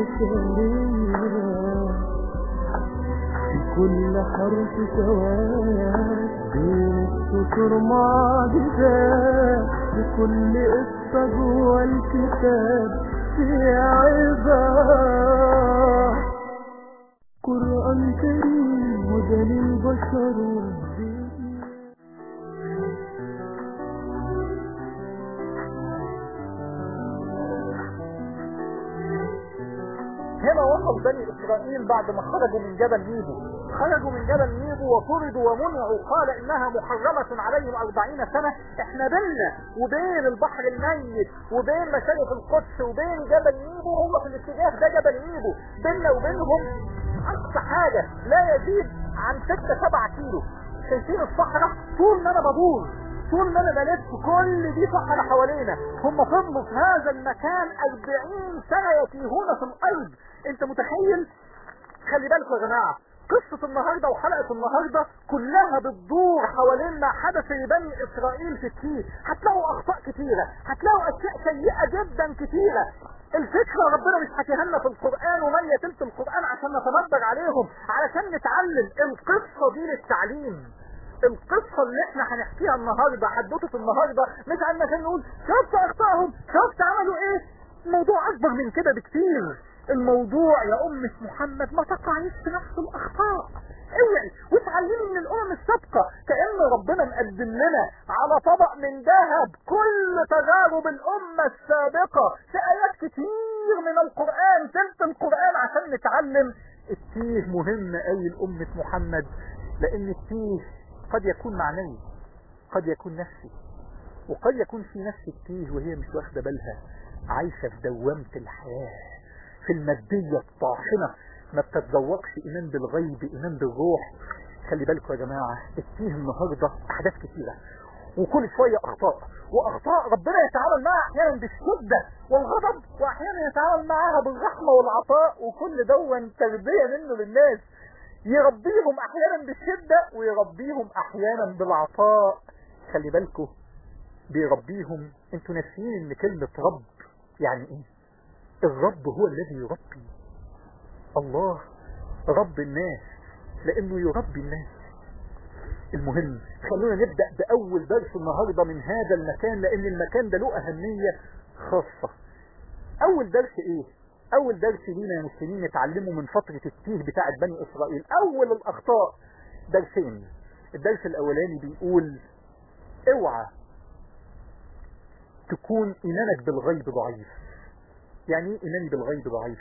بشرية في كل حرف سواد بين السطور معجزات في كل قصة جوه الكتاب في عظة قرآن كريم هدى للبشر والدين هنا وصل بني اسرائيل بعد ما خرجوا من جبل نيبو خرجوا من جبل نيبو وطردوا ومنعوا قال انها محرمة عليهم أربعين سنة احنا بيننا وبين البحر الميت وبين مشارف القدس وبين جبل نيبو هم في الاتجاه ده جبل نيبو بيننا وبينهم اقصى حاجة لا يزيد عن 6 7 كيلو شايفين الصحراء طول ما انا بدور طول ما انا بلف كل دي صحراء حوالينا هم فضلوا في هذا المكان 40 سنة يتيهون في الارض انت متخيل خلي بالكم يا جماعة قصة النهاردة وحلقة النهاردة كلها بتدور حوالين ما حدث لبني اسرائيل في التيه هتلاقوا اخطاء كتيرة هتلاقوا اشياء سيئة جدا كتيرة الفكرة ربنا مش حكيها لنا في القرآن ومية تلت القرآن عشان نتنبر عليهم علشان نتعلم القصة دي للتعليم القصة اللي احنا هنحكيها النهاردة حدوتة النهاردة مش عشان نقول شفت اخطائهم شفت عملوا ايه الموضوع اكبر من كده بكتير الموضوع يا أمة محمد ما تقعيش في نفس الأخطاء اوعي وتعلمي من الأمم السابقة كأن ربنا مقدم لنا على طبق من ذهب كل تجارب الأمة السابقة في آيات كتير من القرآن تلت القرآن عشان نتعلم التيه مهم قوي لأمة محمد لأن التيه قد يكون معنوي قد يكون نفسي وقد يكون في نفس التيه وهي مش واخدة بالها عايشة في دوامة الحياة في المادية الطاحنة ما بتتذوقش ايمان بالغيب ايمان بالروح خلي بالكم يا جماعة التيه النهاردة احداث كتيرة وكل شوية اخطاء واخطاء ربنا يتعامل معها احيانا بالشدة والغضب واحيانا يتعامل معها بالرحمة والعطاء وكل دون تربية منه للناس يربيهم احيانا بالشدة ويربيهم احيانا بالعطاء خلي بالكم بيربيهم انتوا ناسيين ان كلمة رب يعني ايه الرب هو الذي يربي الله رب الناس لانه يربي الناس المهم خلونا نبدأ بأول درس النهاردة من هذا المكان لأن المكان ده له أهمية خاصة أول درس إيه؟ أول درس لينا يا مسلمين نتعلمه من فترة التيه بتاعت بني إسرائيل أول الأخطاء درسين الدرس الأولاني بيقول اوعى تكون إيمانك بالغيب ضعيف يعني ايه إيماني بالغيب ضعيف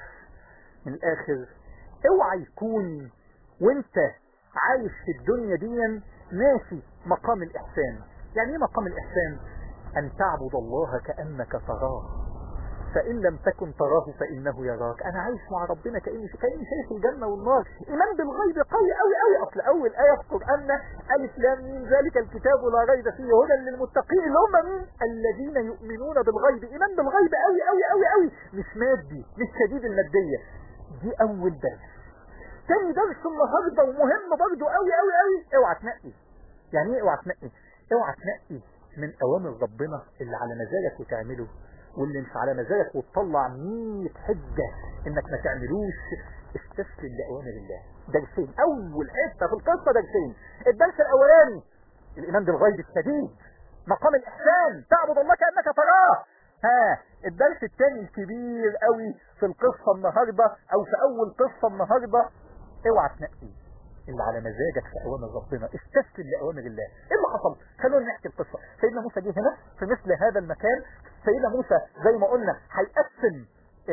من الآخر اوعى يكون وانت عايش في الدنيا دي ناسي مقام الإحسان يعني ايه مقام الإحسان أن تعبد الله كأنك تراه فإن لم تكن تراه فإنه يراك أنا عايش مع ربنا كأني كأني شايف الجنة والنار إيمان بالغيب قوي قوي قوي أصل أول آية في القرآن ألف لام مين ذلك الكتاب لا ريب فيه هدى للمتقين اللي هم مين الذين يؤمنون بالغيب إيمان بالغيب قوي قوي قوي قوي مش مادي مش شديد المادية دي أول درس تاني درس النهاردة ومهم برضه قوي قوي قوي اوعى تنقي يعني ايه اوعى تنقي اوعى تنقي من اوامر ربنا اللي على مزاجك وتعمله واللي مش على مزاجك وتطلع 100 حجة انك ما تعملوش استسلم لأوامر الله درسين اول حتة في القصة درسين الدرس الاولاني الايمان بالغيب الشديد مقام الاحسان تعبد الله كأنك تراه ها الدرس الثاني الكبير قوي في القصة النهاردة او في اول قصة النهاردة اوعى تنقي اللي على مزاجك في اوامر ربنا استسلم لاوامر الله ايه اللي حصل خلونا نحكي القصه سيدنا موسى جه هنا في مثل هذا المكان سيدنا موسى زي ما قلنا هيقسم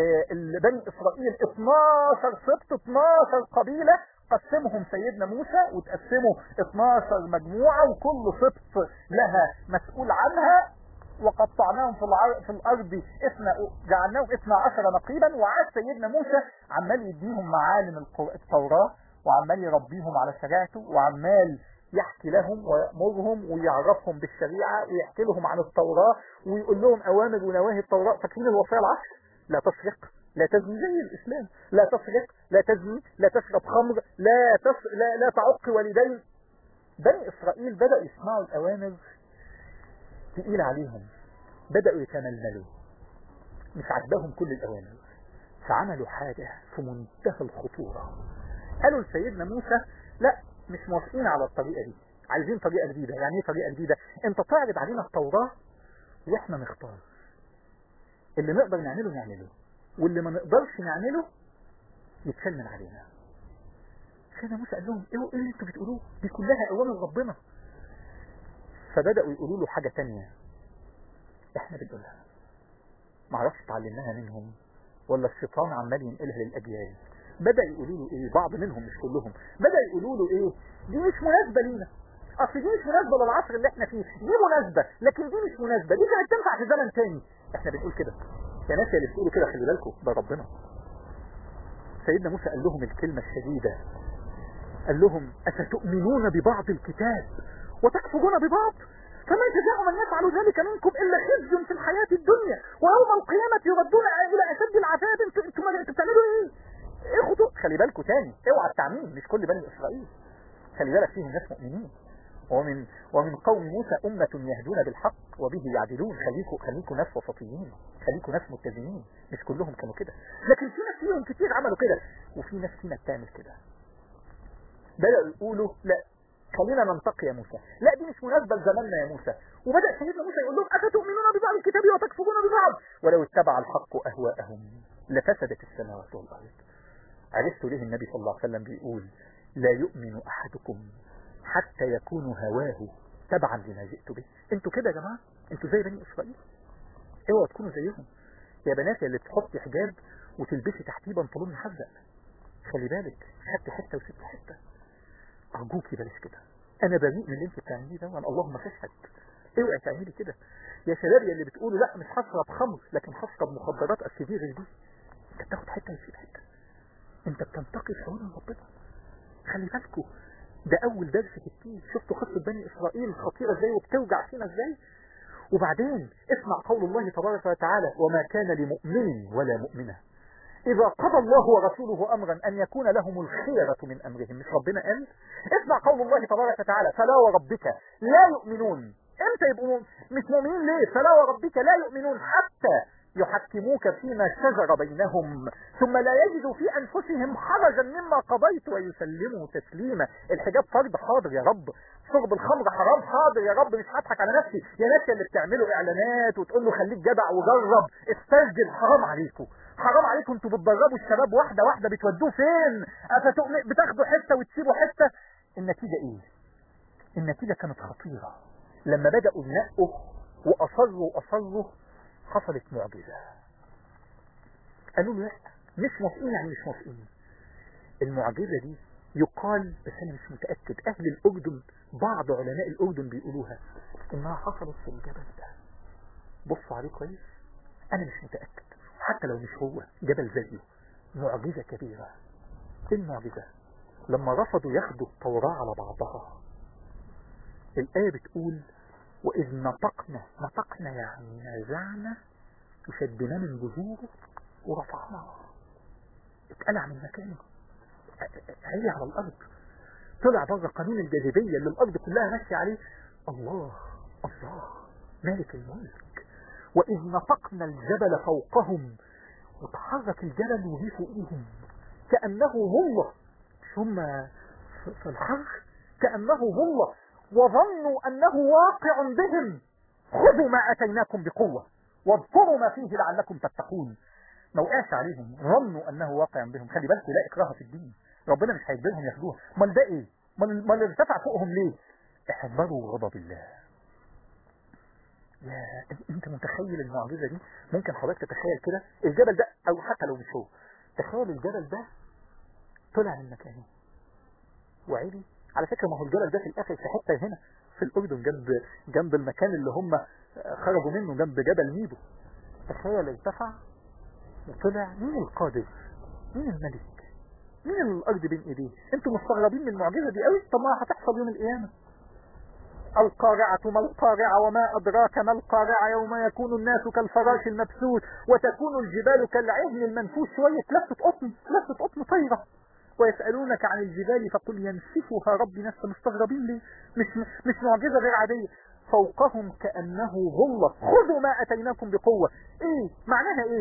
آه بني اسرائيل 12 سبط 12 قبيله قسمهم سيدنا موسى وتقسموا 12 مجموعه وكل سبط لها مسؤول عنها وقطعناهم في, العر... في الارض اثنى جعلناهم 12 نقيبا وعاد سيدنا موسى عمال يديهم معالم التوراه وعمال يربيهم على شريعته وعمال يحكي لهم ويأمرهم ويعرفهم بالشريعة ويحكي لهم عن التوراة ويقول لهم أوامر ونواهي التوراة فاكرين الوصايا العشر لا تسرق لا تزني زي الإسلام لا تسرق لا تزني لا تشرب خمر لا, تس... لا, لا تعق والدين بني إسرائيل بدأوا يسمعوا الأوامر تقيل عليهم بدأوا يتململوا مش عجبهم كل الأوامر فعملوا حاجة في منتهى الخطورة قالوا لسيدنا موسى لا مش موافقين على الطريقة دي عايزين طريقة جديدة يعني ايه طريقة جديدة انت تعرض علينا التوراة واحنا نختار اللي نقدر نعمله نعمله واللي ما نقدرش نعمله يتشال من علينا سيدنا موسى قال لهم ايه ايه اللي انتوا بتقولوه دي كلها اوامر ربنا فبدأوا يقولوا له حاجة تانية احنا بنقولها معرفش اتعلمناها منهم ولا الشيطان عمال ينقلها للأجيال بدأ يقولوا له ايه بعض منهم مش كلهم بدأ يقولوا له ايه دي مش مناسبة لينا اصل دي مش مناسبة للعصر اللي احنا فيه دي مناسبة لكن دي مش مناسبة دي كانت تنفع في زمن تاني احنا بنقول كده يا ناس اللي بتقولوا كده خلي بالكم ده ربنا سيدنا موسى قال لهم الكلمة الشديدة قال لهم أفتؤمنون ببعض الكتاب وتكفرون ببعض فما جزاء من يفعل ذلك منكم إلا خزي في الحياة الدنيا ويوم القيامة يردون إلى أشد العذاب انتوا انتوا انتوا بتعملوا إيه؟ ايه خطوة خلي بالكم تاني اوعى التعميم مش كل بني إسرائيل خلي بالك فيهم ناس مؤمنين ومن ومن قوم موسى أمة يهدون بالحق وبه يعدلون خليكم خليكم ناس وسطيين خليكم ناس متزنين مش كلهم كانوا كده لكن في ناس فيهم كتير عملوا كده وفي ناس فينا بتعمل كده بدأوا يقولوا لا خلينا ننتقي يا موسى لا دي مش مناسبة لزماننا يا موسى وبدأ سيدنا موسى يقول لهم أفتؤمنون ببعض الكتاب وتكفرون ببعض ولو اتبع الحق أهواءهم لفسدت السماوات والأرض عرفتوا ليه النبي صلى الله عليه وسلم بيقول لا يؤمن أحدكم حتى يكون هواه تبعا لما جئت به انتوا كده يا جماعة انتوا زي بني إسرائيل اوعوا تكونوا زيهم يا بنات اللي بتحطي حجاب وتلبسي تحتيه بنطلون محزق خلي بالك خدت حتة وسبت حتة أرجوكي بلاش كده أنا بريء من اللي أنت بتعمليه ده وأنا اللهم فاشهد اوعي تعملي كده يا شباب يا اللي بتقولوا لا مش هشرب خمر لكن هشرب مخدرات أصل دي غير دي أنت بتاخد حتة وتسيب حتة أنت بتنتقي شعور ربنا خلي بالكوا ده أول درس في الدين شفتوا قصة بني إسرائيل خطيرة إزاي وبتوجع فينا إزاي وبعدين اسمع قول الله تبارك وتعالى وما كان لمؤمن ولا مؤمنة إذا قضى الله ورسوله أمرا أن يكون لهم الخيرة من أمرهم مش ربنا قال اسمع قول الله تبارك وتعالى فلا وربك لا يؤمنون امتى يبقوا مش مؤمنين ليه فلا وربك لا يؤمنون حتى يحكموك فيما شجر بينهم ثم لا يجدوا في أنفسهم حرجا مما قضيت ويسلموا تسليما الحجاب فرض حاضر يا رب شرب الخمر حرام حاضر يا رب مش هضحك على نفسي يا ناس اللي بتعملوا اعلانات وتقول له خليك جدع وجرب استسجل حرام عليكم حرام عليكم انتوا بتدربوا الشباب واحده واحده بتودوه فين افتؤمن بتاخدوا حته وتسيبوا حته النتيجه ايه النتيجه كانت خطيره لما بداوا ينقوا واصروا واصروا حصلت معجزه قالوا له لا مش موافقين يعني مش موافقين المعجزه دي يقال بس انا مش متاكد اهل الاردن بعض علماء الاردن بيقولوها انها حصلت في الجبل ده بصوا عليه كويس انا مش متاكد حتى لو مش هو جبل زيه معجزة كبيرة ايه المعجزة لما رفضوا ياخدوا التوراة على بعضها الآية بتقول وإذ نطقنا نطقنا يعني نزعنا وشدناه من جذوره ورفعناه اتقلع من مكانه عالي على الأرض طلع بره قانون الجاذبية اللي الأرض كلها ماشية عليه الله الله مالك الملك وإذ نطقنا الجبل فوقهم وتحرك الجبل وهي فوقهم كأنه ظلة ثم في الحر كأنه ظلة وظنوا أنه واقع بهم خذوا ما أتيناكم بقوة واذكروا ما فيه لعلكم تتقون ما وقعش عليهم ظنوا أنه واقع بهم خلي بالكم لا إكراه في الدين ربنا مش هيجبرهم ياخدوها امال ده إيه امال ارتفع فوقهم ليه احذروا غضب الله يا انت متخيل المعجزة دي ممكن حضرتك تتخيل كده الجبل ده او حتى لو مش هو تخيل الجبل ده طلع من مكانه وعلي على فكرة ما هو الجبل ده في الاخر في حتة هنا في الاردن جنب جنب المكان اللي هم خرجوا منه جنب جبل نيبو تخيل ارتفع وطلع مين القادر مين الملك مين الارض بين ايديه انتوا مستغربين من المعجزة دي قوي طب ما هتحصل يوم القيامة القارعة ما القارعة وما أدراك ما القارعة يوم يكون الناس كالفراش المبثوث وتكون الجبال كالعهن المنفوش شوية لفة قطن لفة قطن طيرة ويسألونك عن الجبال فقل ينسفها ربي نفسه مستغربين ليه مش, مش معجزة غير عادية فوقهم كأنه ظلة خذوا ما أتيناكم بقوة ايه معناها ايه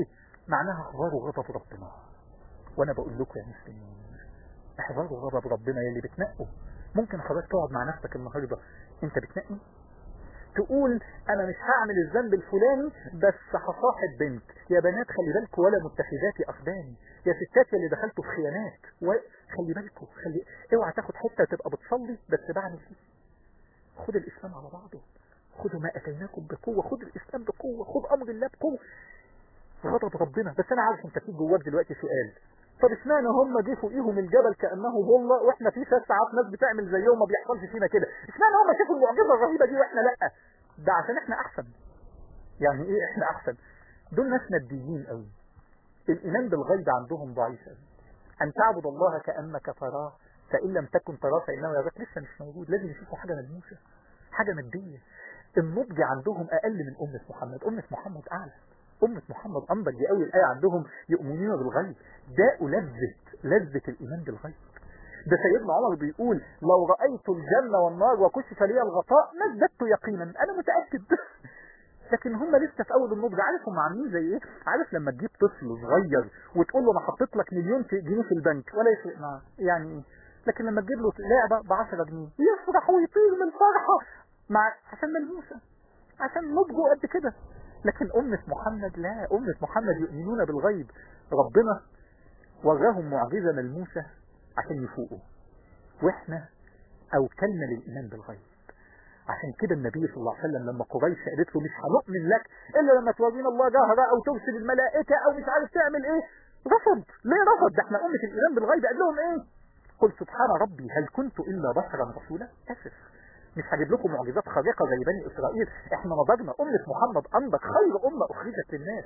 معناها احذروا غضب ربنا وانا بقول لكم يا مسلمين احذروا غضب ربنا يلي بتنقوا ممكن حضرتك تقعد مع نفسك النهارده انت بتنقي تقول انا مش هعمل الذنب الفلاني بس هصاحب بنت يا بنات خلي بالكم ولا متخذات اخدان يا ستات اللي دخلتوا في خيانات خلي بالكم خلي اوعى تاخد حته تبقى بتصلي بس بعمل فيه خد الاسلام على بعضه خدوا ما اتيناكم بقوه خد الاسلام بقوه خد امر الله بقوه غضب ربنا بس انا عارف انت في جواك دلوقتي سؤال طب اشمعنى هم جه فوقيهم الجبل كانه ظله واحنا في ست ساعات ناس بتعمل زيهم ما بيحصلش فينا كده اشمعنى هم شافوا المعجزه الرهيبه دي واحنا لا ده عشان احنا احسن يعني ايه احنا احسن دول ناس ماديين قوي الايمان بالغيب عندهم ضعيف قوي ان تعبد الله كانك تراه فان لم تكن تراه فانه يراك لسه مش موجود لازم يشوفوا حاجه ملموسه حاجه ماديه النضج عندهم اقل من امه محمد امه محمد اعلى أمة محمد أنضج قوي الآية عندهم يؤمنون بالغيب ده لذة لذة الإيمان بالغيب ده سيدنا عمر بيقول لو رأيت الجنة والنار وكشف لي الغطاء ما ازددت يقينا أنا متأكد لكن هم لسه في أول النضج عارف هم عاملين زي إيه عارف لما تجيب طفل صغير وتقول له أنا حطيت لك مليون جنيه في البنك ولا يفرق معاه يعني إيه لكن لما تجيب له لعبة ب 10 جنيه يفرح ويطير من الفرحة مع عشان ملموسة عشان نضجه قد كده لكن أمة محمد لا أمة محمد يؤمنون بالغيب ربنا وراهم معجزة ملموسة عشان يفوقوا واحنا أوكلنا للإيمان بالغيب عشان كده النبي صلى الله عليه وسلم لما قريش قالت له مش هنؤمن لك إلا لما تورينا الله جهرة أو ترسل الملائكة أو مش عارف تعمل إيه رفض ليه رفض ده احنا أمة الإيمان بالغيب قال لهم إيه قل سبحان ربي هل كنت إلا بشرا رسولا أسف مش هجيب لكم معجزات خارقة زي بني إسرائيل احنا نضجنا أمة محمد أنضج خير أمة أخرجت للناس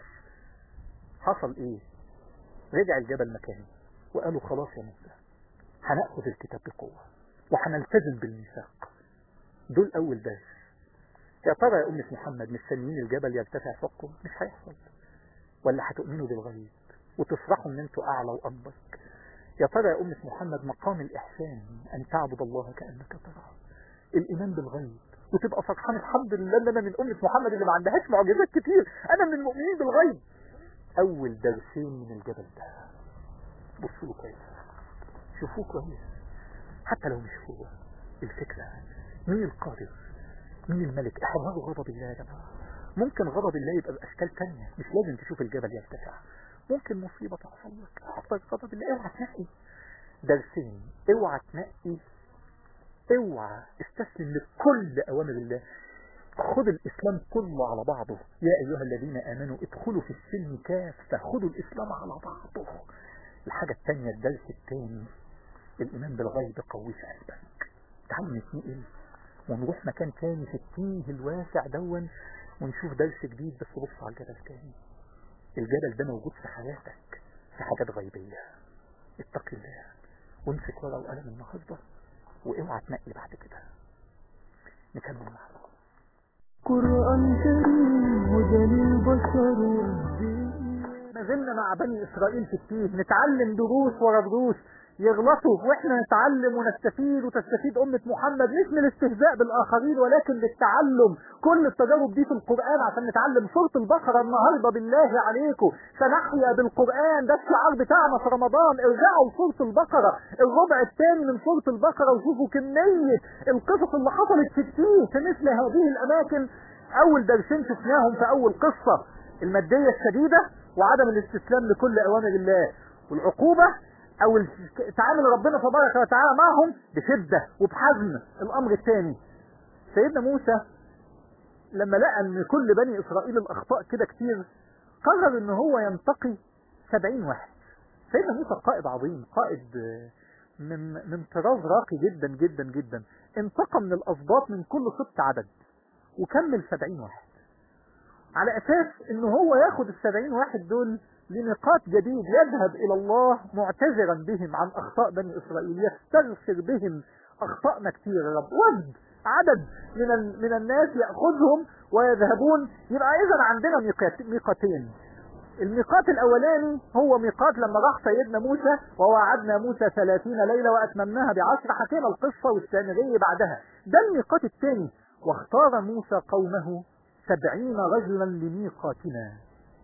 حصل إيه رجع الجبل مكانه وقالوا خلاص يا موسى هنأخذ الكتاب بقوة وهنلتزم بالميثاق دول أول درس يا ترى يا أمة محمد مستنيين الجبل يرتفع فوقكم مش هيحصل ولا هتؤمنوا بالغيب وتفرحوا ان انتوا اعلى وانضج يا ترى يا أمة محمد مقام الإحسان أن تعبد الله كأنك تراه الإيمان بالغيب وتبقى فرحان الحمد لله ان انا من أمة محمد اللي ما عندهاش معجزات كتير أنا من المؤمنين بالغيب أول درسين من الجبل ده بصوا له كويس شوفوه كويس حتى لو مش هو الفكرة مين القادر مين الملك احذروا غضب الله يا جماعة ممكن غضب الله يبقى بأشكال تانية مش لازم تشوف الجبل يرتفع ممكن مصيبة تحصل لك احذر غضب الله اوعى تنقي درسين اوعى تنقي اوعى استسلم لكل اوامر الله خذ الاسلام كله على بعضه يا ايها الذين امنوا ادخلوا في السلم كافة خذوا الاسلام على بعضه الحاجة الثانية الدرس الثاني الايمان بالغيب قوي في قلبك تعالوا نتنقل ونروح مكان تاني في التيه الواسع دون ونشوف درس جديد بس بص على الجبل تاني الجبل ده موجود في حياتك في حاجات غيبية اتق الله وامسك ورقة وقلم النهارده واوعى تنقي بعد كده نكمل معاكم قرآن كريم هدى للبشر والدين ما زلنا مع بني اسرائيل في التيه نتعلم دروس ورا دروس يغلطوا واحنا نتعلم ونستفيد وتستفيد أمة محمد مش من الاستهزاء بالآخرين ولكن للتعلم كل التجارب دي في القرآن عشان نتعلم سورة البقرة النهاردة بالله عليكم سنحيا بالقرآن ده الشعار بتاعنا في رمضان ارجعوا لسورة البقرة الربع الثاني من سورة البقرة وشوفوا كمية القصص اللي حصلت في التيه في مثل هذه الأماكن أول درسين شفناهم في أول قصة المادية الشديدة وعدم الاستسلام لكل أوامر الله والعقوبة او تعامل ربنا تبارك وتعالى معهم بشدة وبحزم الامر الثاني سيدنا موسى لما لقى ان كل بني اسرائيل الاخطاء كده كتير قرر ان هو ينتقي سبعين واحد سيدنا موسى قائد عظيم قائد من من طراز راقي جدا جدا جدا انتقى من الاسباط من كل سبط عدد وكمل سبعين واحد على اساس ان هو ياخد السبعين واحد دول لنقاط جديد يذهب إلى الله معتذرا بهم عن أخطاء بني إسرائيل يستغفر بهم أخطأنا كثير يا رب ود عدد من من الناس يأخذهم ويذهبون يبقى إذا عندنا ميقات ميقاتين الميقات الأولاني هو ميقات لما راح سيدنا موسى ووعدنا موسى ثلاثين ليلة وأتممناها بعشر حكينا القصة والسامرية بعدها ده الميقات الثاني واختار موسى قومه سبعين رجلا لميقاتنا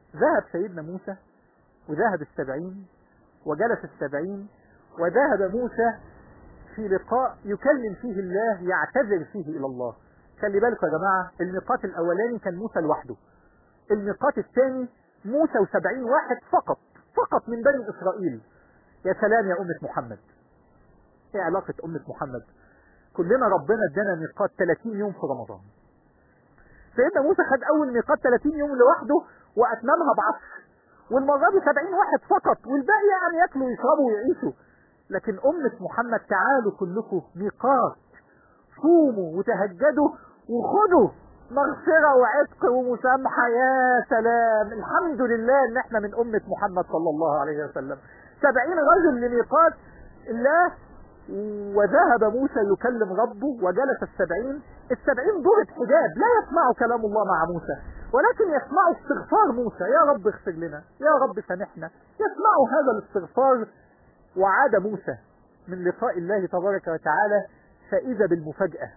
ذهب سيدنا موسى وذهب السبعين وجلس السبعين وذهب موسى في لقاء يكلم فيه الله يعتذر فيه إلى الله خلي بالكم يا جماعة الميقات الأولاني كان موسى لوحده الميقات الثاني موسى وسبعين واحد فقط فقط من بني إسرائيل يا سلام يا أمة محمد ايه علاقة أمة محمد كلنا ربنا ادانا ميقات 30 يوم في رمضان سيدنا موسى خد أول ميقات 30 يوم لوحده وأتممها بعصر والمرة دي 70 واحد فقط والباقي يعني ياكلوا ويشربوا ويعيشوا لكن أمة محمد تعالوا كلكم ميقات صوموا وتهجدوا وخدوا مغفرة وعتق ومسامحة يا سلام الحمد لله ان احنا من أمة محمد صلى الله عليه وسلم سبعين رجل لميقات الله وذهب موسى يكلم ربه وجلس السبعين السبعين دورة حجاب لا يسمعوا كلام الله مع موسى ولكن يسمعوا استغفار موسى يا رب اغفر لنا يا رب سامحنا يسمعوا هذا الاستغفار وعاد موسى من لقاء الله تبارك وتعالى فإذا بالمفاجأة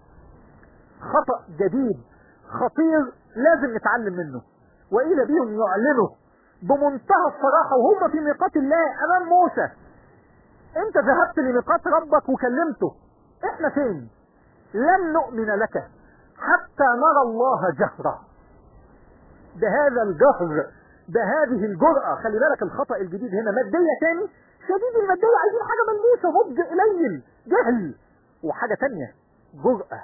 خطأ جديد خطير لازم نتعلم منه وإذا بهم يعلنوا بمنتهى الصراحة وهم في ميقات الله أمام موسى أنت ذهبت لميقات ربك وكلمته إحنا فين لن نؤمن لك حتى نرى الله جهرة بهذا الجهر بهذه الجرأة خلي بالك الخطأ الجديد هنا مادية تاني شديد المادية عايزين حاجة ملموسة نضج قليل جهل وحاجة تانية جرأة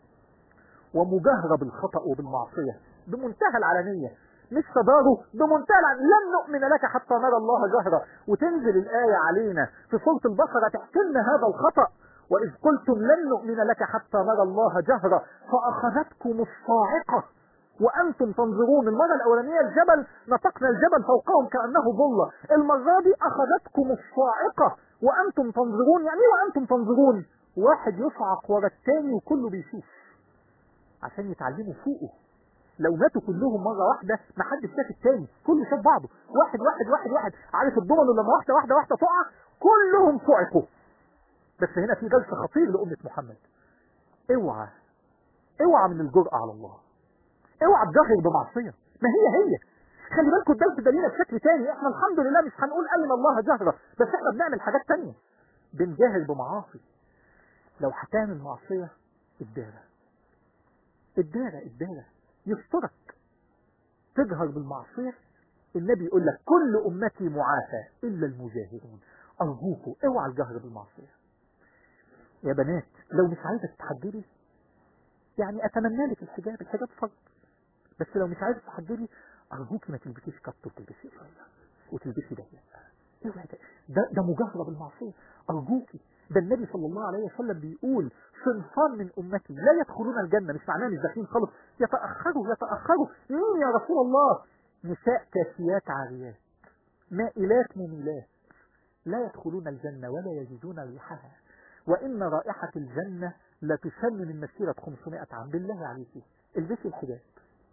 ومجاهرة بالخطأ وبالمعصية بمنتهى العلنية مش صداره بمنتهى العلنية لن نؤمن لك حتى نرى الله جهرة وتنزل الآية علينا في سورة البقرة تحكي لنا هذا الخطأ وإذ قلتم لن نؤمن لك حتى نرى الله جهرة فأخذتكم الصاعقة وأنتم تنظرون المرة الأولانية الجبل نطقنا الجبل فوقهم كأنه ظلة المرة دي أخذتكم الصاعقة وأنتم تنظرون يعني إيه وأنتم تنظرون واحد يصعق ورا التاني وكله بيشوف عشان يتعلموا فوقه لو ماتوا كلهم مرة واحدة ما حدش شاف التاني كله شاف بعضه واحد واحد واحد واحد عارف الضمن لما واحدة واحدة واحدة تقع كلهم صعقوا بس هنا في درس خطير لأمة محمد اوعى اوعى من الجرأة على الله اوعى تجهر بمعصية ما هي هي خلي بالكم الدرس ده لينا بشكل تاني احنا الحمد لله مش هنقول أرنا الله جهرة بس احنا بنعمل حاجات تانية بنجاهر بمعاصي لو هتعمل معصية الدارة الدارة الدارة يسترك تجهر بالمعصية النبي يقول لك كل أمتي معافى إلا المجاهرون أرجوكوا اوعى الجهر بالمعصية يا بنات لو مش عايزة تتحجبي يعني أتمنى لك الحجاب الحجاب فرض بس لو مش عايزة تتحجبي أرجوكي ما تلبسيش كت وتلبسي قصير وتلبسي ضيق اوعي ده ده مجاهرة بالمعصية أرجوكي ده النبي صلى الله عليه وسلم بيقول صنفان من أمتي لا يدخلون الجنة مش معناه مش داخلين خالص يتأخروا يتأخروا مين يا رسول الله نساء كاسيات عاريات مائلات مميلات لا يدخلون الجنة ولا يجدون ريحها وإن رائحة الجنة لا تشم من مسيرة 500 عام بالله عليك البسي الحجاب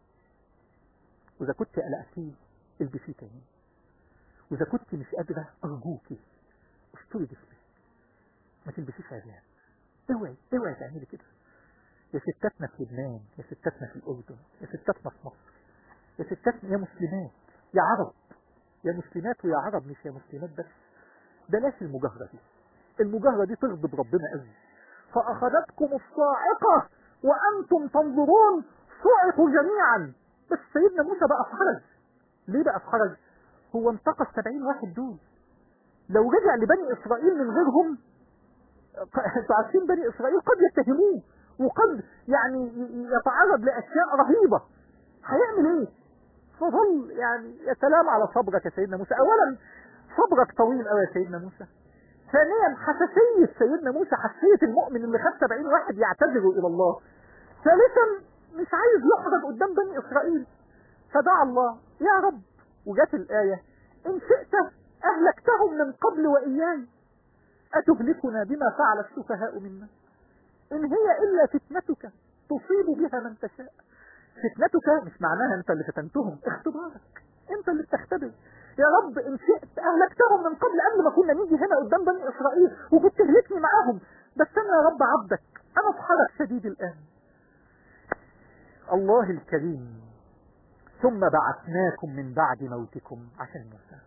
وإذا كنت قلقتي البسيه تاني وإذا كنت مش قادرة أرجوكي استري جسمك ما تلبسيش عريان اوعي اوعي تعملي كده يا ستاتنا في لبنان يا ستاتنا في الأردن يا ستاتنا في مصر يا ستاتنا يا مسلمات يا عرب يا مسلمات ويا عرب مش يا مسلمات بس بلاش المجاهرة دي المجاهرة دي تغضب ربنا قوي فأخذتكم الصاعقة وأنتم تنظرون صعقوا جميعا بس سيدنا موسى بقى في حرج ليه بقى في حرج هو انتقى السبعين واحد دول لو رجع لبني إسرائيل من غيرهم انتوا عارفين بني إسرائيل قد يتهموه وقد يعني يتعرض لأشياء رهيبة هيعمل ايه فظل يعني يا سلام على صبرك يا سيدنا موسى اولا صبرك طويل قوي يا سيدنا موسى ثانيا حساسية سيدنا موسى حساسية المؤمن اللي خد 70 واحد يعتذروا إلى الله ثالثا مش عايز يحرج قدام بني إسرائيل فدعا الله يا رب وجات الآية إن شئت أهلكتهم من قبل وإياي أتهلكنا بما فعل السفهاء منا إن هي إلا فتنتك تصيب بها من تشاء فتنتك مش معناها أنت اللي فتنتهم اختبارك أنت اللي بتختبر يا رب إن شئت أهلكتهم من قبل قبل ما كنا نيجي هنا قدام بني إسرائيل وكنت تهلكني معاهم بس أنا يا رب عبدك أنا في حرج شديد الآن الله الكريم ثم بعثناكم من بعد موتكم عشان موسى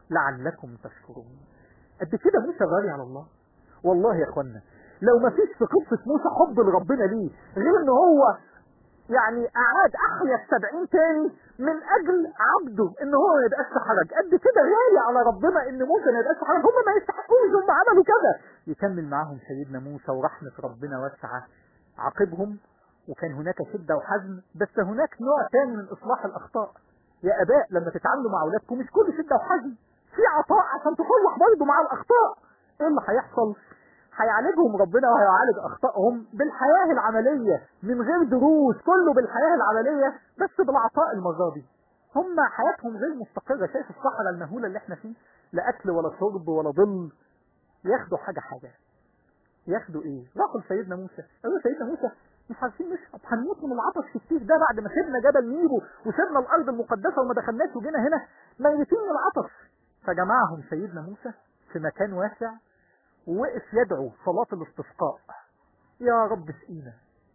لعلكم تشكرون قد كده موسى غالي على الله والله يا اخوانا لو ما فيش في قصة موسى حب لربنا ليه غير ان هو يعني اعاد احيا السبعين تاني من اجل عبده ان هو ما يبقاش في حرج قد كده غالي على ربنا ان موسى ما يبقاش في حرج هم ما يستحقوش هم عملوا كده يكمل معاهم سيدنا موسى ورحمة ربنا واسعة عاقبهم وكان هناك شدة وحزم بس هناك نوع تاني من اصلاح الاخطاء يا اباء لما تتعاملوا مع اولادكم مش كل شدة وحزم في عطاء عشان تصلح برضه مع الاخطاء ايه اللي هيحصل هيعالجهم ربنا وهيعالج اخطائهم بالحياة العملية من غير دروس كله بالحياة العملية بس بالعطاء المرة دي هم حياتهم غير مستقرة شايف الصحراء المهولة اللي احنا فيه لا اكل ولا شرب ولا ظل ياخدوا حاجة حاجة ياخدوا ايه راحوا لسيدنا موسى قالوا سيدنا موسى مش عارفين نشرب هنموت من العطش الكتير ده بعد ما سيبنا جبل نيبو وسيبنا الارض المقدسة وما دخلناش وجينا هنا ميتين من العطش فجمعهم سيدنا موسى في مكان واسع ووقف يدعو صلاة الاستسقاء يا رب اسقينا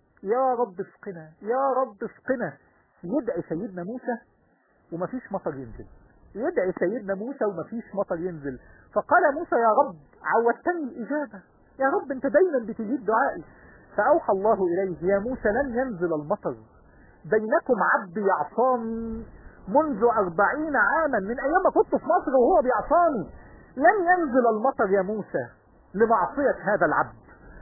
يا رب اسقنا يا رب اسقنا يدعي سيدنا موسى ومفيش مطر ينزل يدعي سيدنا موسى ومفيش مطر ينزل فقال موسى يا رب عودتني الإجابة يا رب انت دايما بتجيب دعائي فأوحى الله إليه يا موسى لن ينزل المطر بينكم عبد يعصاني منذ أربعين عاما من أيام ما كنت في مصر وهو بيعصاني لن ينزل المطر يا موسى لمعصية هذا العبد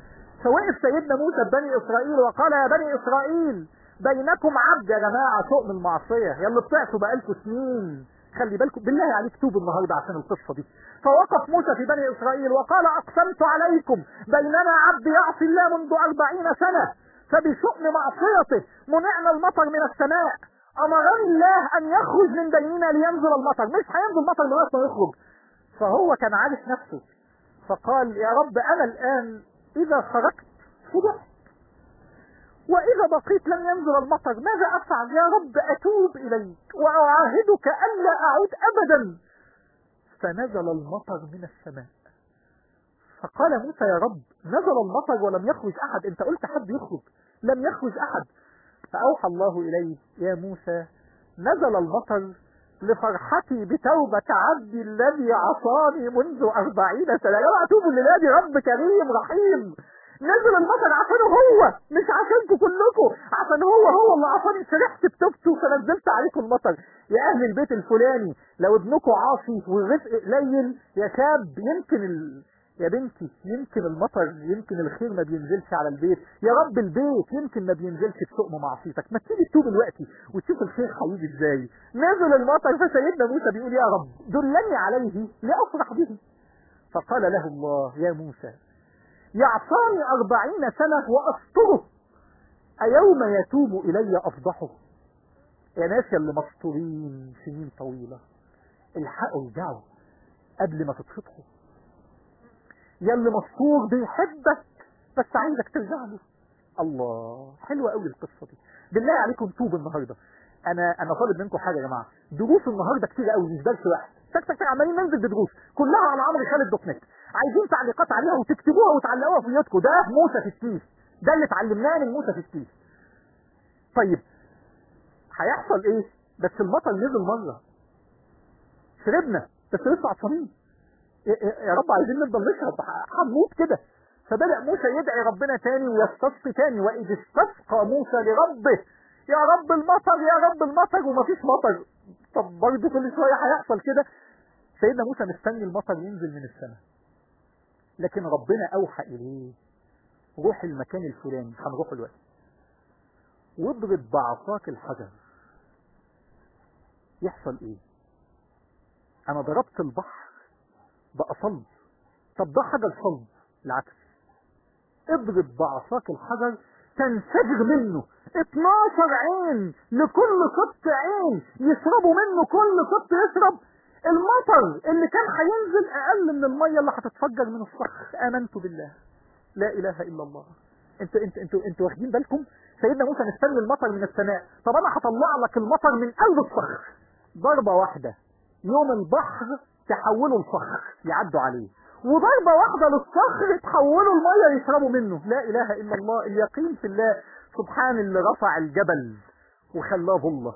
فوقف سيدنا موسى بني إسرائيل وقال يا بني إسرائيل بينكم عبد يا جماعة سوء من المعصية يا اللي بتعصوا بقالكم سنين خلي بالكم بالله عليك توبوا النهارده عشان القصة دي فوقف موسى في بني إسرائيل وقال أقسمت عليكم بيننا عبد يعصي الله منذ أربعين سنة فبشؤم معصيته منعنا المطر من السماء أمرني الله أن يخرج من بيننا لينزل المطر مش هينزل مطر لغاية ما يخرج فهو كان عارف نفسه فقال يا رب أنا الآن إذا خرجت فضحت وإذا بقيت لم ينزل المطر ماذا أفعل يا رب أتوب إليك وأعاهدك ألا أعود أبدا فنزل المطر من السماء فقال موسى يا رب نزل المطر ولم يخرج أحد أنت قلت حد يخرج لم يخرج أحد فأوحى الله إليه يا موسى نزل المطر لفرحتي بتوبة عبدي الذي عصاني منذ أربعين سنة يا جماعة توبوا لله رب كريم رحيم نزل المطر عشانه هو مش عشانكم كلكم عشان هو هو اللي عصاني فرحت بتوبته فنزلت عليكم المطر يا أهل البيت الفلاني لو ابنكم عاصي والرزق قليل يا شاب يمكن ال... يا بنتي يمكن المطر يمكن الخير ما بينزلش على البيت يا رب البيت يمكن ما بينزلش بسؤم معصيتك ما تيجي تتوب دلوقتي وتشوف الخير هيجي ازاي نزل المطر فسيدنا موسى بيقول يا رب دلني عليه لأفرح به فقال له الله يا موسى يعصاني أربعين سنة وأسطره أيوم يتوب إلي أفضحه يا ناس اللي مسطورين سنين طويلة الحقوا ارجعوا قبل ما تتفضحوا يا اللي مسطور بيحبك بس عايزك ترجع له الله حلوة قوي القصة دي بالله عليكم توبوا النهاردة انا انا طالب منكم حاجة يا جماعة دروس النهاردة كتير قوي مش درس واحد تك تك تك عمالين ننزل بدروس كلها على عمرو خالد دوت نت عايزين تعليقات عليها وتكتبوها وتعلقوها في بيوتكم ده موسى في الكيس ده اللي اتعلمناه من موسى في الكيس طيب هيحصل ايه بس المطر نزل مرة شربنا بس لسه عطشانين يا رب عايزين نفضل نشرب هنموت كده فبدأ موسى يدعي ربنا تاني ويستسقي تاني وإذ استسقى موسى لربه يا رب المطر يا رب المطر ومفيش مطر طب برضه كل شوية هيحصل كده سيدنا موسى مستني المطر ينزل من السماء لكن ربنا أوحى إليه روح المكان الفلاني هنروح دلوقتي واضرب بعصاك الحجر يحصل ايه انا ضربت البحر بقى صلب طب ده حجر صلب العكس اضرب بعصاك الحجر تنفجر منه 12 عين لكل قط عين يشربوا منه كل قط يشرب المطر اللي كان هينزل اقل من الميه اللي هتتفجر من الصخر امنت بالله لا اله الا الله انتوا انتوا انتوا انتوا واخدين بالكم سيدنا موسى مستني المطر من السماء طب انا هطلع لك المطر من قلب الصخر ضربه واحده يوم البحر تحوله لصخر يعدوا عليه وضربة واحدة للصخر تحولوا المية يشربوا منه لا إله إلا الله اليقين في الله سبحان اللي رفع الجبل وخلاه ظلة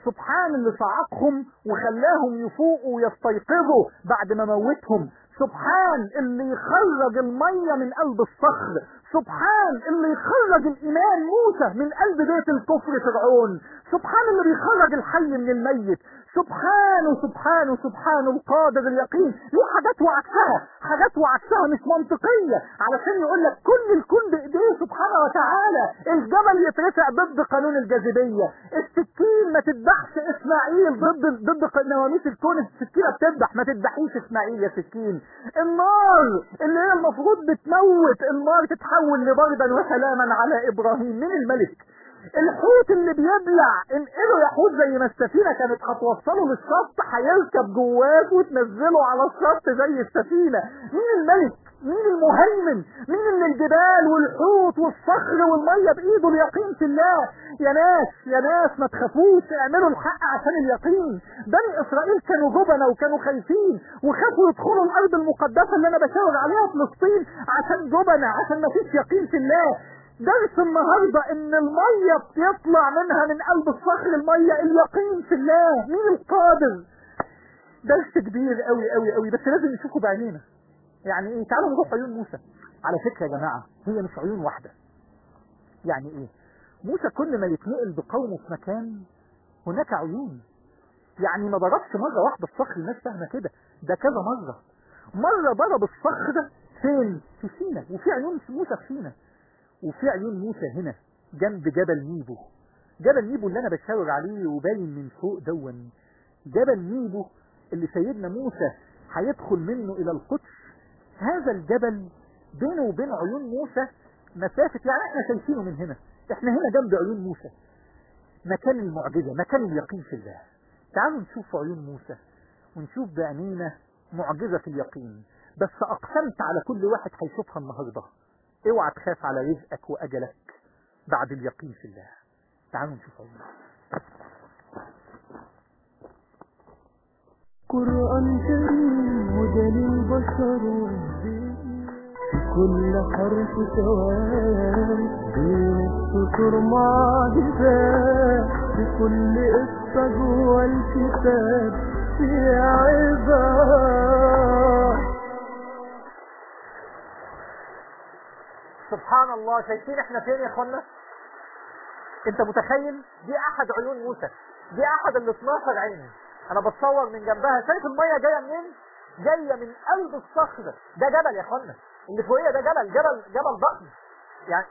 سبحان اللي صعقهم وخلاهم يفوقوا ويستيقظوا بعد ما موتهم سبحان اللي يخرج المية من قلب الصخر سبحان اللي يخرج الإيمان موسى من قلب بيت الكفر فرعون سبحان اللي بيخرج الحي من الميت سبحانه سبحانه سبحانه القادر اليقين ليه حاجات وعكسها حاجات وعكسها مش منطقية علشان يقول لك كل الكون بإيديه سبحانه وتعالى الجبل يترفع ضد قانون الجاذبية السكين ما تذبحش إسماعيل ضد ضد نواميس الكون السكينة بتذبح ما تذبحيش إسماعيل يا سكين النار اللي هي المفروض بتموت النار تتحول لبردا وسلاما على إبراهيم من الملك الحوت اللي بيبلع انقله يا حوت زي ما السفينه كانت هتوصله للشط هيركب جواك وتنزله على الشط زي السفينه مين الملك مين المهيمن مين اللي الجبال والحوت والصخر والميه بايده اليقين في الله يا ناس يا ناس ما تخافوش اعملوا الحق عشان اليقين بني اسرائيل كانوا جبنة وكانوا خايفين وخافوا يدخلوا الارض المقدسه اللي انا بشاور عليها فلسطين عشان جبنة عشان ما فيش يقين في الله درس النهاردة ان المية بيطلع منها من قلب الصخر المية اليقين في الله مين القادر درس كبير قوي قوي قوي بس لازم نشوفه بعينينا يعني ايه تعالوا نروح عيون موسى على فكرة يا جماعة هي مش عيون واحدة يعني ايه موسى كل ما يتنقل بقومه في مكان هناك عيون يعني ما ضربش مرة واحدة الصخر الناس فاهمة كده ده كذا مرة مرة ضرب الصخر ده فين في سينا وفي عيون موسى في سينا وفي عيون موسى هنا جنب جبل نيبو جبل نيبو اللي انا بشاور عليه وباين من فوق دون جبل نيبو اللي سيدنا موسى هيدخل منه الى القدس هذا الجبل بينه وبين عيون موسى مسافة يعني احنا شايفينه من هنا احنا هنا جنب عيون موسى مكان المعجزة مكان اليقين في الله تعالوا نشوف عيون موسى ونشوف بعينينا معجزة في اليقين بس اقسمت على كل واحد هيشوفها النهارده اوعى تخاف على رزقك واجلك بعد اليقين في الله تعالوا نشوف عيون قرآن كريم هدى للبشر والدين في كل حرف سواد بين السطور معجزات في كل قصة جوه الكتاب في عظات سبحان الله شايفين احنا فين يا اخوانا انت متخيل دي احد عيون موسى دي احد ال 12 عين انا بتصور من جنبها شايف الميه جايه منين جايه من قلب الصخر ده جبل يا اخوانا اللي فوقيه ده جبل جبل جبل ضخم يعني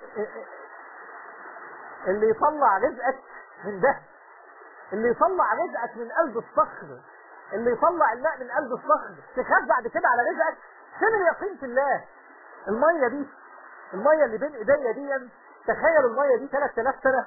اللي يطلع رزقك من ده اللي يطلع رزقك من قلب الصخر اللي يطلع الماء من قلب الصخر تخاف بعد كده على رزقك فين اليقين في الله الميه دي الميه اللي بين ايديا دي تخيل الميه دي 3000 سنه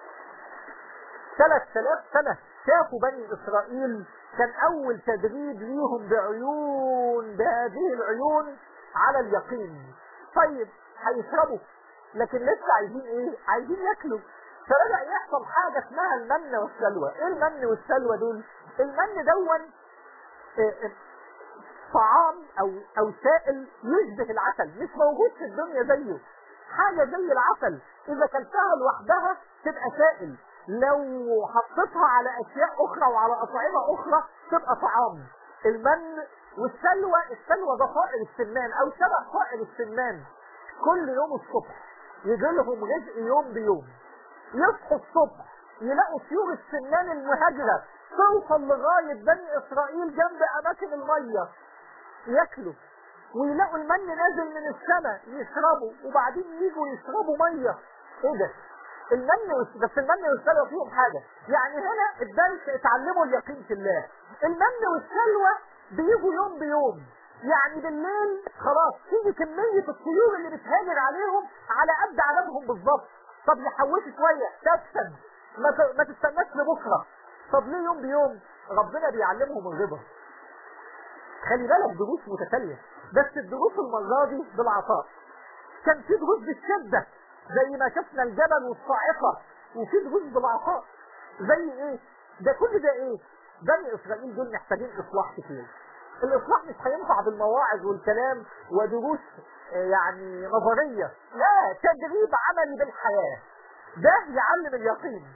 3000 سنه شافوا بني اسرائيل كان اول تدريب ليهم بعيون بهذه العيون على اليقين طيب هيشربوا لكن لسه عايزين ايه عايزين ياكلوا فبدأ يحصل حاجة اسمها المن والسلوى ايه المن والسلوى دول المن دون إيه طعام او او سائل يشبه العسل مش موجود في الدنيا زيه حاجة زي العسل اذا كلتها لوحدها تبقى سائل لو حطيتها على اشياء اخرى وعلى اطعمة اخرى تبقى طعام المن والسلوى السلوى ده طائر السمان او شبه طائر السمان كل يوم الصبح يجي لهم رزق يوم بيوم يصحوا الصبح يلاقوا طيور السمان المهاجرة توصل لغاية بني اسرائيل جنب اماكن المية ياكلوا ويلاقوا المن نازل من السماء يشربوا وبعدين يجوا يشربوا مية ايه ده المن والس... بس المن والسلوى فيهم حاجة يعني هنا الدرس اتعلموا اليقين في الله المن والسلوى بيجوا يوم بيوم يعني بالليل خلاص تيجي كمية الطيور اللي بتهاجر عليهم على قد عددهم بالظبط طب يحوشوا شوية تفسد ما, ت... ما تستناش لبكرة طب ليه يوم بيوم ربنا بيعلمهم الرضا خلي بالك دروس متتالية بس الدروس المرة دي بالعطاء كان في دروس بالشدة زي ما شفنا الجبل والصاعقة وفي دروس بالعطاء زي ايه ده كل ده ايه بني اسرائيل دول محتاجين اصلاح كتير الاصلاح مش هينفع بالمواعظ والكلام ودروس يعني نظرية لا تدريب عملي بالحياة ده يعلم اليقين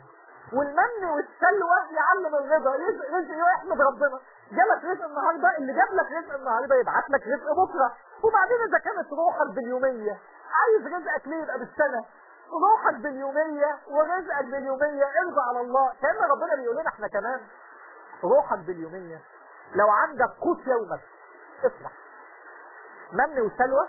والمن والسلوى يعلم الرضا رزق رزق يحمد ربنا جالك رزق النهارده اللي جاب لك رزق النهارده يبعت لك رزق بكره وبعدين اذا كانت روحك باليوميه عايز رزقك ليه يبقى بالسنه روحك باليوميه ورزقك باليوميه ارضى على الله كان ربنا بيقول لنا احنا كمان روحك باليوميه لو عندك قوت يومك اصلح من وسلوى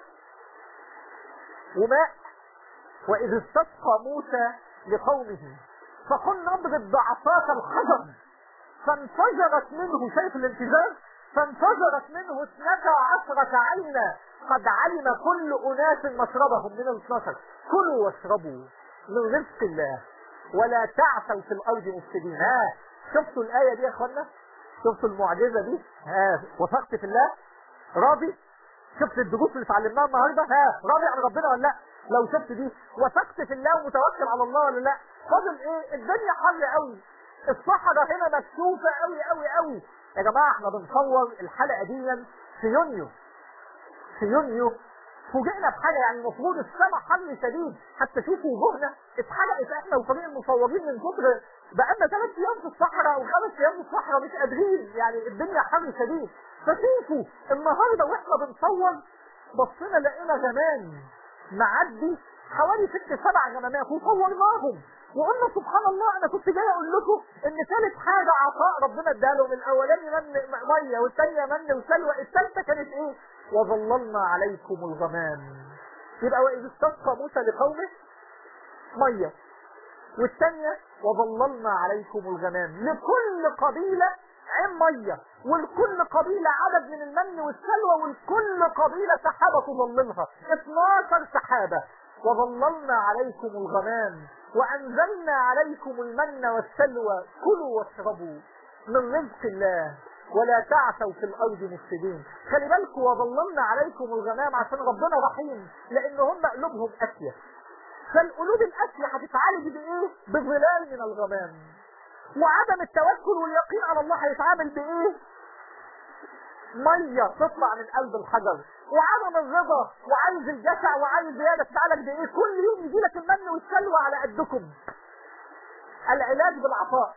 وماء وإذ استسقى موسى لقومه فقل نضرب بعصاك الحجر فانفجرت منه شايف الانفجار فانفجرت منه اثنتا عشرة عينا قد علم كل أناس مشربهم من الاثناشر كلوا واشربوا من رزق الله ولا تعثوا في الأرض مفسدين ها شفتوا الآية دي يا اخوانا شفتوا المعجزة دي ها وثقت في الله راضي شفت الدروس اللي اتعلمناها النهارده ها راضي عن ربنا ولا لا لو شفت دي وثقت في الله ومتوكل على الله ولا لا فاضل ايه الدنيا حر قوي الصحراء هنا مكشوفه قوي قوي قوي يا جماعه احنا بنصور الحلقه دي في يونيو في يونيو فوجئنا بحاجه يعني المفروض السماء حر شديد حتى شوفوا وجوهنا اتحرقت احنا وفريق المصورين من كتر بقالنا ثلاث ايام في الصحراء وخمس ايام في الصحراء مش قادرين يعني الدنيا حر شديد فشوفوا النهارده واحنا بنصور بصينا لقينا غمام معدي حوالي ست سبع غمامات وصورناهم وقلنا سبحان الله انا كنت جاي اقول لكم ان ثالث حاجه عطاء ربنا ادالهم الاولاني من ميه والثانيه من وسلوى الثالثه كانت ايه؟ وظللنا عليكم الغمام يبقى واذ استسقى موسى لقومه ميه والثانيه وظللنا عليكم الغمام لكل قبيله عين ميه ولكل قبيلة عدد من المن والسلوى ولكل قبيلة سحابة تظللها 12 سحابة وظللنا عليكم الغمام وأنزلنا عليكم المن والسلوى كلوا واشربوا من رزق الله ولا تعثوا في الأرض مفسدين خلي بالكم وظللنا عليكم الغمام عشان ربنا رحيم لأن هم قلوبهم قاسية فالقلوب القاسية هتتعالج بإيه؟ بظلال من الغمام وعدم التوكل واليقين على الله هيتعامل بايه ميه تطلع من قلب الحجر وعدم الرضا وعايز الجشع وعايز زياده تتعالج بايه كل يوم يجي لك المن والسلوى على قدكم العلاج بالعطاء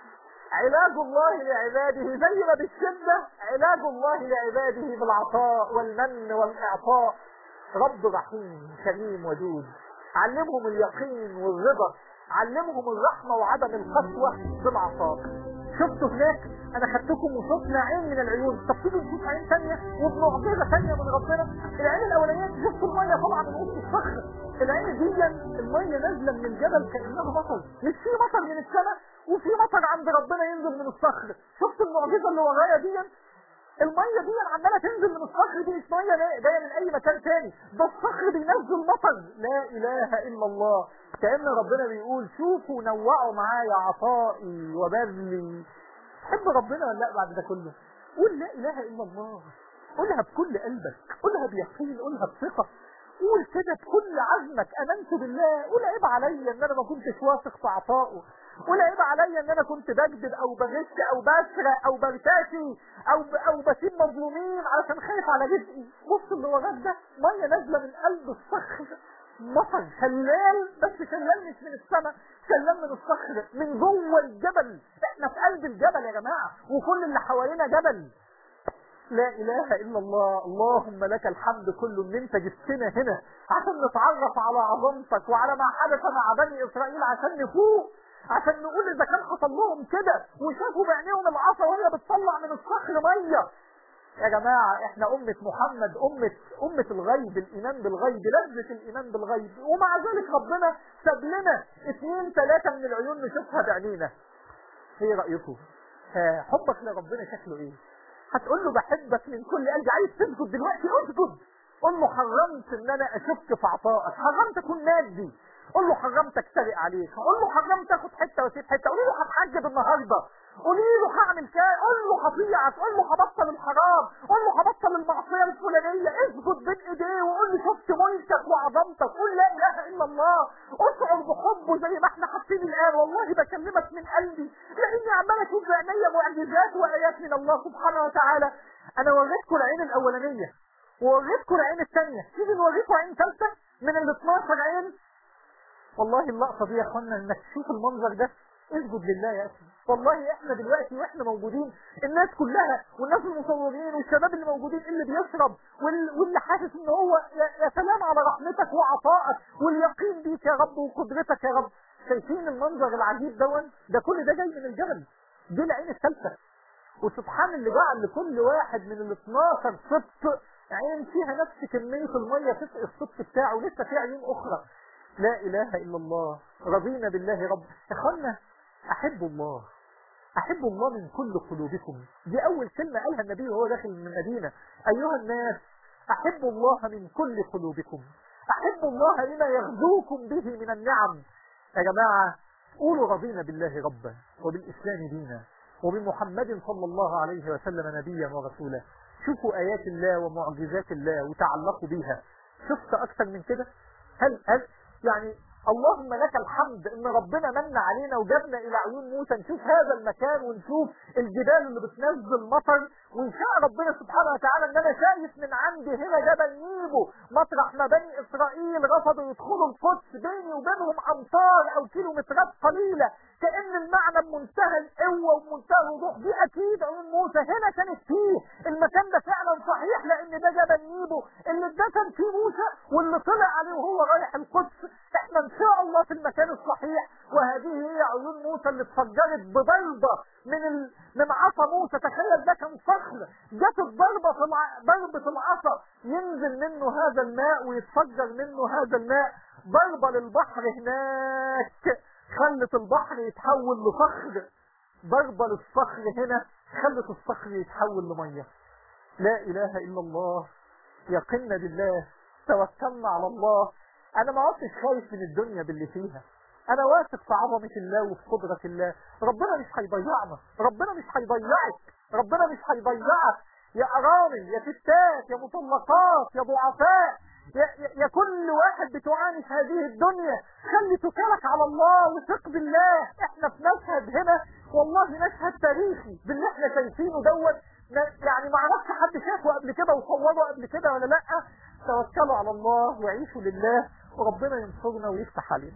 علاج الله لعباده زي ما بالشدة علاج الله لعباده بالعطاء والمن والإعطاء رب رحيم كريم ودود علمهم اليقين والرضا علمهم الرحمة وعدم القسوة بالعطاء شفتوا هناك انا خدتكم وشفنا عين من العيون طب تيجوا نشوف عين ثانيه وبمعجزه ثانيه من ربنا العين الاولانيه شفتوا الميه طالعه من وسط الصخر العين دي الميه نازله من الجبل كانها مطر مش في مطر من السماء وفي مطر عند ربنا ينزل من الصخر شفتوا المعجزه اللي ورايا دي الميه دي عماله تنزل من الصخر دي مش ميه جايه من اي مكان تاني ده الصخر بينزل مطر لا اله الا الله كأن ربنا بيقول شوفوا نوعوا معايا عطائي وبذلي تحب ربنا ولا لا بعد ده كله قول لا اله الا الله قولها بكل قلبك قولها بيقين قولها بثقة قول كده بكل عزمك امنت بالله قول عيب عليا ان انا ما كنتش واثق في عطائه قول عيب عليا ان انا كنت بكذب او بغش او بسرق او برتاشي او ب... او بسيب مظلومين علشان خايف على رزقي بص اللي وراك ده ميه نازله من قلب الصخر مطر شلال بس شلال مش من السماء شلال من الصخر من جوه الجبل احنا في قلب الجبل يا جماعه وكل اللي حوالينا جبل لا اله الا الله اللهم لك الحمد كله ان انت جبتنا هنا عشان نتعرف على عظمتك وعلى ما حدث مع بني اسرائيل عشان نفوق عشان نقول اذا كان حصل لهم كده وشافوا بعينيهم العصا وهي بتطلع من الصخر ميه يا جماعة احنا أمة محمد أمة أمة الغيب الإيمان بالغيب لذة الإيمان بالغيب ومع ذلك ربنا ساب لنا اثنين ثلاثة من العيون نشوفها بعينينا ايه رأيكم؟ حبك لربنا شكله ايه؟ هتقول له بحبك من كل قلبي عايز تسجد دلوقتي اسجد قول له حرمت ان انا اشك في عطائك حرمت اكون مادي قول له حرمت اكترق عليك قول له حرمت اخد حته واسيب حته قولي له هتحجب النهارده قولي له هعمل كده قول له هطيعك قول له هبطل الحرام قول له هبطل المعصيه الفلانيه اسجد بين ايديه وقول له شفت ملكك وعظمتك قول لا اله الا الله اشعر بحبه زي ما احنا حاسين الان والله بكلمك من قلبي لاني عمال اشوف بعينيا معجزات وايات من الله سبحانه وتعالى انا وريتكم العين الاولانيه ووريتكم العين الثانيه تيجي نوريكم عين ثالثه من ال 12 عين والله اللقطه دي يا اخوانا انك تشوف المنظر ده اسجد لله يا اخي والله احنا دلوقتي واحنا موجودين الناس كلها والناس المصورين والشباب اللي موجودين اللي بيشرب وال- واللي حاسس ان هو يا, يا سلام على رحمتك وعطائك واليقين بيك يا رب وقدرتك يا رب شايفين المنظر العجيب دون ده كل ده جاي من الجبل دي العين الثالثه وسبحان اللي جعل لكل واحد من ال 12 سبط عين فيها نفس كمية المية تسقي السبط بتاعه ولسه في عيون أخرى لا إله إلا الله رضينا بالله رب إخوانا أحب الله أحب الله من كل قلوبكم دي أول كلمة قالها النبي وهو داخل من المدينة أيها الناس أحب الله من كل قلوبكم أحب الله لما يغزوكم به من النعم يا جماعة قولوا رضينا بالله ربا وبالإسلام دينا وبمحمد صلى الله عليه وسلم نبيا ورسولا شوفوا آيات الله ومعجزات الله وتعلقوا بيها شفت أكثر من كده هل هل يعني اللهم لك الحمد ان ربنا من علينا وجابنا الى عيون موسى نشوف هذا المكان ونشوف الجبال اللي بتنزل مطر ويشاء ربنا سبحانه وتعالى ان انا شايف من عندي هنا جبل نيبو مطرح ما بني اسرائيل رفضوا يدخلوا القدس بيني وبينهم امتار او كيلومترات قليله كان المعنى بمنتهى القوه وبمنتهى الوضوح دي اكيد عيون موسى هنا كانت فيه المكان ده فعلا صحيح لان ده جبل نيبو اللي اتدفن فيه موسى واللي طلع عليه وهو رايح القدس احنا ان شاء الله في المكان الصحيح وهذه هي عيون موسى اللي اتفجرت بضربه من ال... من عصا موسى تخيل ده كان صخر جت الضربه في الع... ضربه العصا ينزل منه هذا الماء ويتفجر منه هذا الماء ضربه للبحر هناك خلت البحر يتحول لصخر ضربه للصخر هنا خلت الصخر يتحول لميه لا اله الا الله يقنا بالله توكلنا على الله انا ما عدتش خايف من الدنيا باللي فيها انا واثق في عظمة الله وفي قدرة الله ربنا مش هيضيعنا ربنا مش هيضيعك ربنا مش هيضيعك يا ارامل يا ستات يا مطلقات يا ضعفاء يا, يا, يا كل واحد بتعاني في هذه الدنيا خلي توكلك على الله وثق بالله احنا في مشهد هنا والله مشهد تاريخي باللي احنا شايفينه دوت يعني ما اعرفش حد شافه قبل كده وصوره قبل كده ولا لا توكلوا على الله وعيشوا لله وربنا ينصرنا ويفتح علينا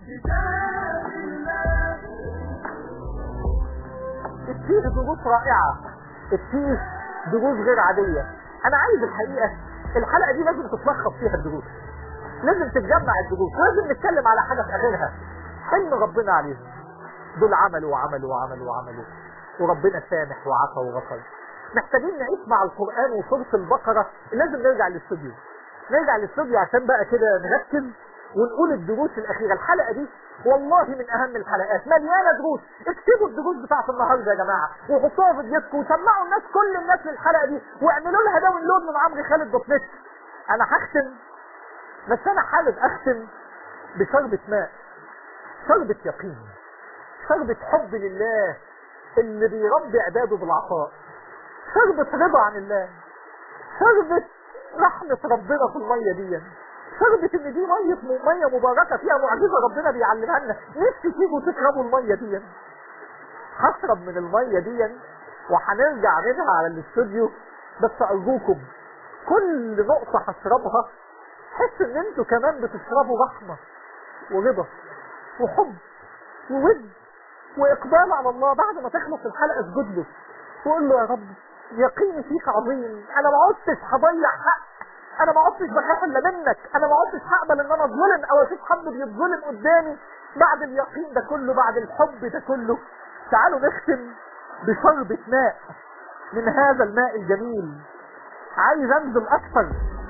فيه دروس رائعة فيه دروس غير عادية انا عايز الحقيقة الحلقة دي لازم تتلخص فيها الدروس لازم تتجمع الدروس لازم نتكلم على حاجة في اخرها حلم ربنا عليهم دول عملوا وعملوا وعملوا وعملوا وربنا سامح وعفى وغفر محتاجين نعيش مع القرآن وسورة البقرة لازم نرجع للاستوديو نرجع للاستوديو عشان بقى كده نركز ونقول الدروس الأخيرة الحلقة دي والله من أهم الحلقات مليانة دروس اكتبوا الدروس بتاعت النهاردة يا جماعة وحطوها في ديسكو وسمعوا الناس كل الناس للحلقة دي واعملوا لها داونلود من عمرو خالد دوت نت أنا هختم بس أنا حابب أختم بشربة ماء شربة يقين شربة حب لله اللي بيربي عباده بالعطاء شربة رضا عن الله شربة رحمة ربنا في المية دي شربة ان دي مية مية مباركة فيها معجزة ربنا بيعلمها لنا نفسي تيجوا تشربوا المية دي هشرب من المية دي وهنرجع منها على الاستوديو بس ارجوكم كل نقطة هشربها حس ان انتوا كمان بتشربوا رحمة ورضا وحب وود واقبال على الله بعد ما تخلص الحلقة اسجد له وقول له يا رب يقيني فيك عظيم انا ما عدتش هضيع حق انا ما عدتش بخاف الا منك انا ما عدتش هقبل ان انا اتظلم او اشوف حد بيتظلم قدامي بعد اليقين ده كله بعد الحب ده كله تعالوا نختم بشربة ماء من هذا الماء الجميل عايز انزل اكثر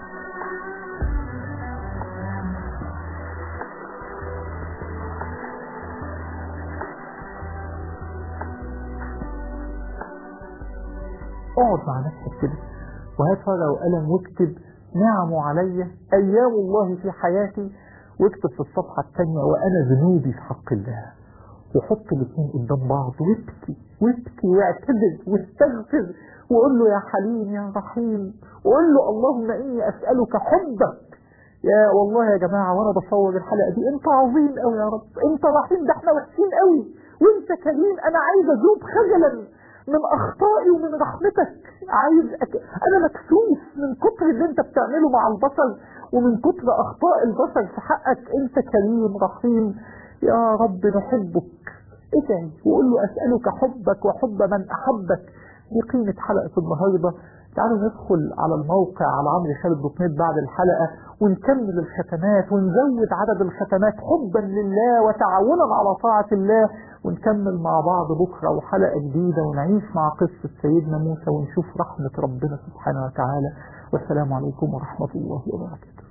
اقعد مع نفسك كده وهات ورقه وقلم واكتب نعم علي ايام الله في حياتي واكتب في الصفحه الثانيه وانا ذنوبي في حق الله وحط الاثنين قدام بعض وابكي وابكي واعتذر واستغفر وقول له يا حليم يا رحيم وقول له اللهم اني اسالك حبك يا والله يا جماعه وانا بصور الحلقه دي انت عظيم قوي يا رب انت رحيم ده احنا وحشين قوي وانت كريم انا عايز اذوب خجلا من اخطائي ومن رحمتك عايز أك... انا مكسوف من كتر اللي انت بتعمله مع البشر ومن كتر اخطاء البشر في حقك انت كريم رحيم يا رب نحبك ادعي وقول له أسألك حبك وحب من أحبك دي قيمة حلقة النهاردة تعالوا ندخل على الموقع على عمرو خالد دوت نت بعد الحلقة ونكمل الختمات ونزود عدد الختمات حبا لله وتعاونا على طاعة الله ونكمل مع بعض بكرة وحلقة جديدة ونعيش مع قصة سيدنا موسى ونشوف رحمة ربنا سبحانه وتعالى والسلام عليكم ورحمة الله وبركاته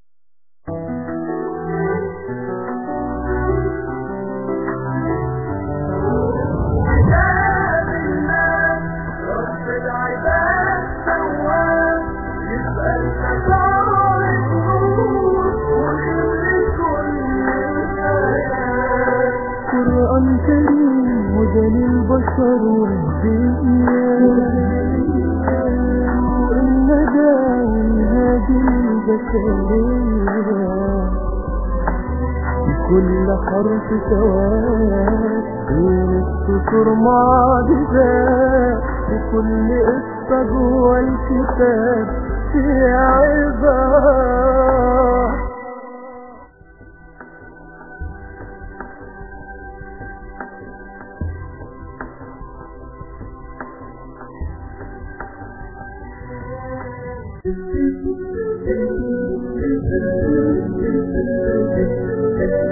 قرآن كريم هدى للبشر والنجاة والهادي للبشرية كل حرف سواد بين السطور معجزات وكل قصة جوه الكتاب فيها عظات Thank you.